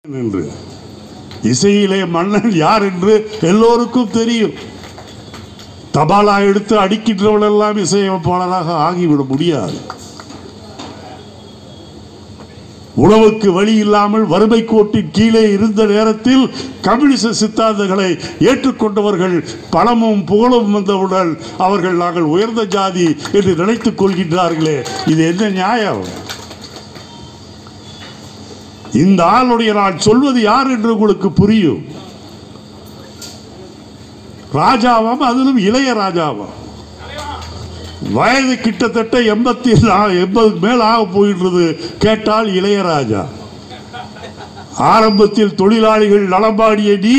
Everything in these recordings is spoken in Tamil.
என்று இசையிலே மன்னன் யார் என்று எல்லோருக்கும் தெரியும் தபாலா எடுத்து அடிக்கின்றவள் எல்லாம் இசையமைப்பாளராக ஆகிவிட முடியாது உணவுக்கு வழி இல்லாமல் வறுமை கோட்டின் கீழே இருந்த நேரத்தில் கம்யூனிச சித்தாந்தங்களை ஏற்றுக்கொண்டவர்கள் பணமும் புகழும் வந்தவுடன் அவர்கள் நாங்கள் உயர்ந்த ஜாதி என்று நினைத்துக் கொள்கின்றார்களே இது என்ன நியாயம் இந்த ஆளுடைய நான் சொல்வது யார் என்று உங்களுக்கு புரியும் ராஜாவாம் அதிலும் இளைய ராஜாவாம் வயது கிட்டத்தட்ட எண்பத்தி எண்பதுக்கு மேல் ஆக போயின்றது கேட்டால் இளையராஜா ஆரம்பத்தில் தொழிலாளிகள் நலம்பாடிய நீ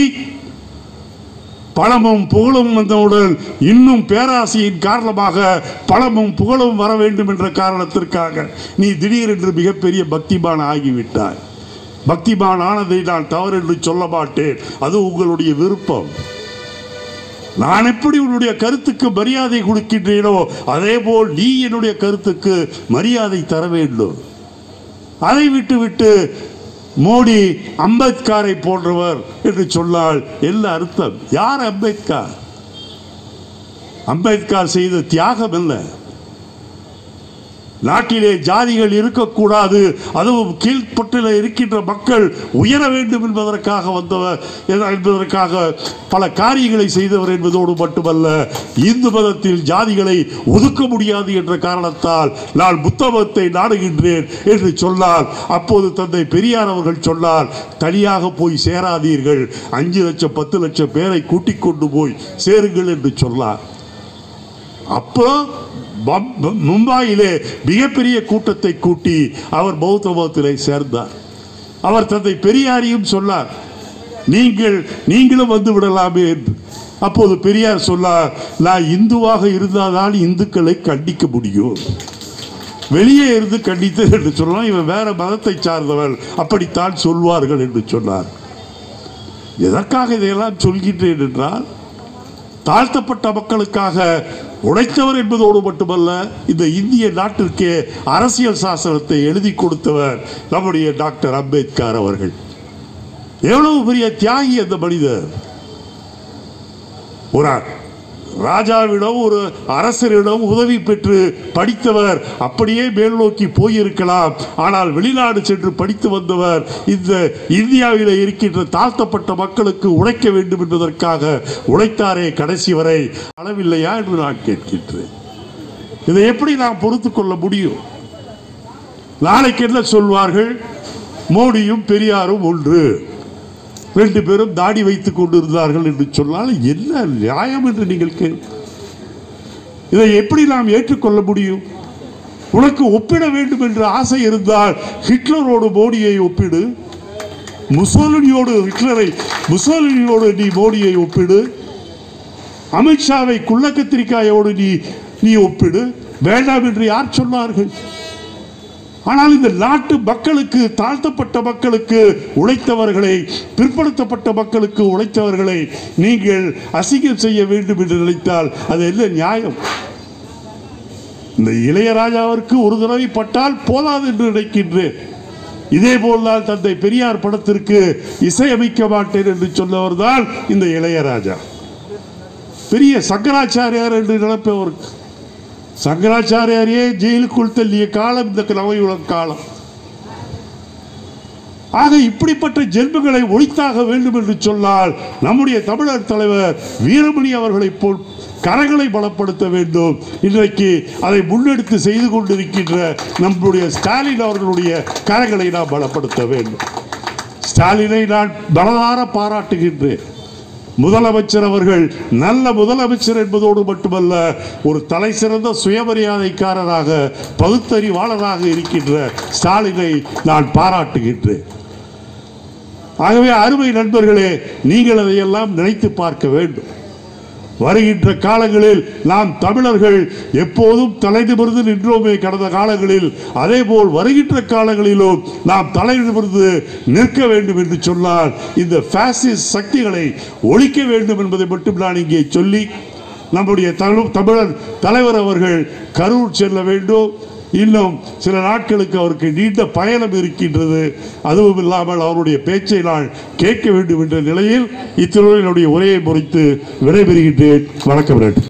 பணமும் புகழும் வந்தவுடன் இன்னும் பேராசையின் காரணமாக பணமும் புகழும் வர வேண்டும் என்ற காரணத்திற்காக நீ திடீரென்று மிகப்பெரிய பக்திமான் ஆகிவிட்டாய் பக்திமான் ஆனதை நான் தவறு என்று சொல்ல மாட்டேன் அது உங்களுடைய விருப்பம் நான் எப்படி உன்னுடைய கருத்துக்கு மரியாதை கொடுக்கின்றேனோ அதே போல் நீ என்னுடைய கருத்துக்கு மரியாதை தர வேண்டும் அதை விட்டுவிட்டு மோடி அம்பேத்கரை போன்றவர் என்று சொன்னால் என்ன அர்த்தம் யார் அம்பேத்கர் அம்பேத்கர் செய்த தியாகம் என்ன நாட்டிலே ஜாதிகள் இருக்கக்கூடாது அதுவும் கீழ்ப்பட்டில் இருக்கின்ற மக்கள் உயர வேண்டும் என்பதற்காக வந்தவர் என்பதற்காக பல காரியங்களை செய்தவர் என்பதோடு மட்டுமல்ல இந்து மதத்தில் ஜாதிகளை ஒதுக்க முடியாது என்ற காரணத்தால் நான் புத்த மதத்தை நாடுகின்றேன் என்று சொன்னார் அப்போது தந்தை பெரியார் அவர்கள் சொன்னார் தனியாக போய் சேராதீர்கள் அஞ்சு லட்சம் பத்து லட்சம் பேரை கூட்டிக் கொண்டு போய் சேருங்கள் என்று சொன்னார் அப்போ பம்- மும்பாயிலே மிகப்பெரிய கூட்டத்தை கூட்டி அவர் பௌத்த மதத்திலே சேர்ந்தார் அவர் தந்தை பெரியாரையும் சொன்னார் நீங்கள் நீங்களும் வந்து விடலாமே என்று அப்போது பெரியார் சொன்னார் நான் இந்துவாக இருந்தால்தான் இந்துக்களை கண்டிக்க முடியும் வெளியே இருந்து கண்டித்து என்று சொல்லலாம் இவன் வேற மதத்தை சார்ந்தவன் அப்படித்தான் சொல்வார்கள் என்று சொன்னார் எதற்காக இதையெல்லாம் சொல்கின்றேன் என்றால் தாழ்த்தப்பட்ட மக்களுக்காக உழைத்தவர் என்பதோடு மட்டுமல்ல இந்த இந்திய நாட்டிற்கு அரசியல் சாசனத்தை எழுதி கொடுத்தவர் நம்முடைய டாக்டர் அம்பேத்கர் அவர்கள் எவ்வளவு பெரிய தியாகி அந்த மனிதர் ஒரு ராஜாவிடம் ஒரு அரசரிடம் உதவி பெற்று படித்தவர் அப்படியே மேல் நோக்கி போயிருக்கலாம் ஆனால் வெளிநாடு சென்று படித்து வந்தவர் இந்த இந்தியாவில் இருக்கின்ற தாழ்த்தப்பட்ட மக்களுக்கு உழைக்க வேண்டும் என்பதற்காக உழைத்தாரே கடைசி வரை அளவில்லையா என்று நான் கேட்கின்றேன் இதை எப்படி நாம் பொறுத்து கொள்ள முடியும் நாளைக்கு என்ன சொல்வார்கள் மோடியும் பெரியாரும் ஒன்று ரெண்டு பேரும் தாடி வைத்துக் கொண்டிருந்தார்கள் என்று சொன்னால் என்ன நியாயம் என்று நீங்கள் கே இதை எப்படி நாம் ஏற்றுக்கொள்ள முடியும் உனக்கு ஒப்பிட வேண்டும் என்ற ஆசை இருந்தால் ஹிட்லரோடு மோடியை ஒப்பிடு முசோலினியோடு ஹிட்லரை முசோலினியோடு நீ மோடியை ஒப்பிடு அமித்ஷாவை குள்ள கத்திரிக்காயோடு நீ நீ ஒப்பிடு வேண்டாம் என்று யார் சொன்னார்கள் ஆனால் இந்த நாட்டு மக்களுக்கு தாழ்த்தப்பட்ட மக்களுக்கு உழைத்தவர்களை பிற்படுத்தப்பட்ட மக்களுக்கு உழைத்தவர்களை நீங்கள் அசிங்கம் செய்ய வேண்டும் என்று நினைத்தால் அது என்ன நியாயம் இந்த இளையராஜாவிற்கு ஒரு தடவை பட்டால் போதாது என்று நினைக்கின்றேன் இதே போல்தான் தந்தை பெரியார் படத்திற்கு இசையமைக்க மாட்டேன் என்று சொன்னவர் தான் இந்த இளையராஜா பெரிய சங்கராச்சாரியார் என்று நினைப்பவர் சங்கராச்சாரியாரையே ஜெயிலுக்குள் தள்ளிய காலம் இந்த நவயுல காலம் ஆக இப்படிப்பட்ட ஜென்மங்களை ஒழித்தாக வேண்டும் என்று சொன்னால் நம்முடைய தமிழர் தலைவர் வீரமணி அவர்களை போல் கரங்களை பலப்படுத்த வேண்டும் இன்றைக்கு அதை முன்னெடுத்து செய்து கொண்டிருக்கின்ற நம்முடைய ஸ்டாலின் அவர்களுடைய கரங்களை நாம் பலப்படுத்த வேண்டும் ஸ்டாலினை நான் பலதார பாராட்டுகின்றேன் முதலமைச்சர் அவர்கள் நல்ல முதலமைச்சர் என்பதோடு மட்டுமல்ல ஒரு தலை சிறந்த சுயமரியாதைக்காரராக பகுத்தறிவாளராக இருக்கின்ற ஸ்டாலினை நான் பாராட்டுகின்றேன் ஆகவே அருமை நண்பர்களே நீங்கள் அதையெல்லாம் நினைத்து பார்க்க வேண்டும் வருகின்ற காலங்களில் நாம் தமிழர்கள் எப்போதும் தலை நிமிர்ந்து நின்றோமே கடந்த காலங்களில் அதேபோல் வருகின்ற காலங்களிலும் நாம் தலை நிமிர்ந்து நிற்க வேண்டும் என்று சொன்னால் இந்த பாசிஸ்ட் சக்திகளை ஒழிக்க வேண்டும் என்பதை மட்டும் நான் இங்கே சொல்லி நம்முடைய தமிழ் தமிழர் தலைவர் அவர்கள் கரூர் செல்ல வேண்டும் இன்னும் சில நாட்களுக்கு அவருக்கு நீண்ட பயணம் இருக்கின்றது அதுவும் இல்லாமல் அவருடைய பேச்சை நான் கேட்க வேண்டும் என்ற நிலையில் இத்திருவனுடைய உரையை முறித்து விடைபெறுகின்றேன் வணக்கம் நன்றி